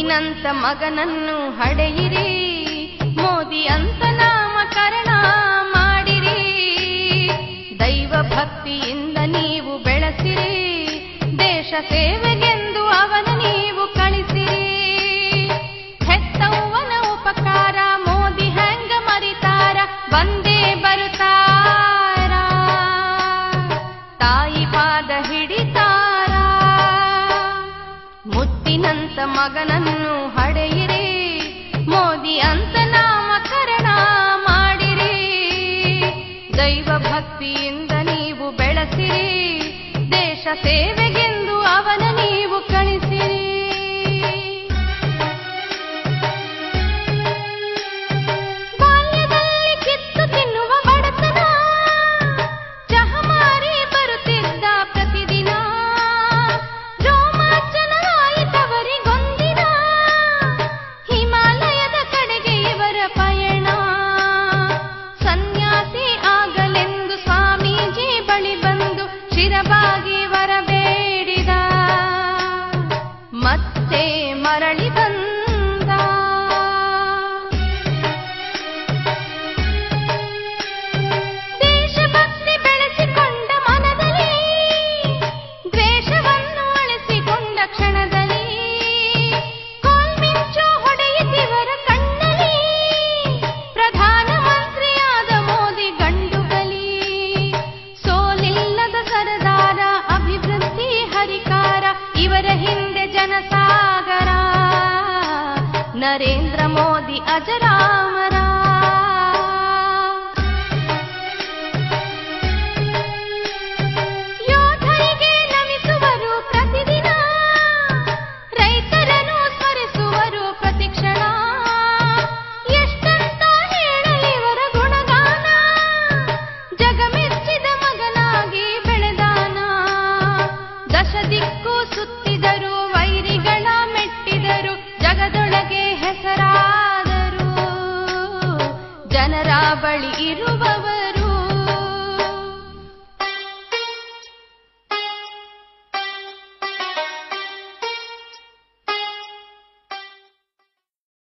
ಮುತ್ತಿನಂತ ಮಗನನ್ನು ಹಡೆಯಿರಿ ಮೋದಿ ಅಂತ ನಾಮಕರಣ ಮಾಡಿರಿ ದೈವ ಭಕ್ತಿಯಿಂದ ನೀವು ಬೆಳೆಸಿರಿ ದೇಶ ಸೇವೆಗೆಂದು ಅವನ ನೀವು ಕಳಿಸಿರಿ ಹೆತ್ತವ್ವನ ಉಪಕಾರ ಮೋದಿ ಹೆಂಗ ಮರಿತಾರ ಬಂದೇ ಬರುತ್ತಾರ ತಾಯಿ ಪಾದ ಹಿಡಿತಾರ ಮುತ್ತಿನಂತ ಮಗನನ್ನು ಹಡೆಯಿರಿ ಮೋದಿ ಅಂತ ನಾಮಕರಣ ಮಾಡಿರಿ ದೈವ ಭಕ್ತಿಯಿಂದ ನೀವು ಬೆಳೆಸಿರಿ ದೇಶ ಸೇವೆಗೆಂದು ಅವನ ನೀವು ಕಳಿಸಿರಿ ಬಾಲ್ಯದಲ್ಲಿ ಕಿತ್ತು ತಿನ್ನುವ ಬಡತನ ಚಹಮಾರಿ ಬರುತ್ತಿದ್ದ ಪ್ರತಿದಿನ ರೋಮಾಂಚನವಾಯಿತವರಿಗೊಂದಿನ ಹಿಮಾಲಯದ ಕಡೆಗೆ ಇವರ ಪಯಣ ಸನ್ಯಾಸಿ ಆಗಲೆಂದು ಸ್ವಾಮೀಜಿ ಬಳಿ ಬಂದು ಶಿರಬಾಗಿ ವರಬೇಡಿದ ಮತ್ತೆ ಮರಳಿ ಬಂದ ದೇಶಭಕ್ತಿ ಬೆಳೆಸಿಕೊಂಡ ಮನದಲ್ಲಿ ದ್ವೇಷವನ್ನು ಅಳಿಸಿಕೊಂಡ ಕ್ಷಣದಲ್ಲಿ ಕೋಲ್ಮಿಂಚು ಹೊಡೆಯುತ್ತಿವರ ಕಣ್ಣಲ್ಲಿ ಪ್ರಧಾನಮಂತ್ರಿಯಾದ ಮೋದಿ ಗಂಡುಗಲಿ ಸೋಲಿಲ್ಲದ ಸರದಾರ ಅಭಿವೃದ್ಧಿ ಹರಿಕಾರ ಇವರ ಹಿಂದೆ ಜನಸಾಗರ ನರೇಂದ್ರ ಮೋದಿ ಅಜರಾಮರ ಯೋಧರಿಗೆ ನಮಿಸುವರು ಪ್ರತಿದಿನ ರೈತರನ್ನು ಸ್ಮರಿಸುವರು ಪ್ರತಿಕ್ಷಣ ಎಷ್ಟಂತ ಹೇಳಲಿವರ ಗುಣಗಾನ ಜಗಮೆಚ್ಚಿದ ಮಗನಾಗಿ ಬೆಳೆದಾನ ದಶ ದಿಕ್ಕು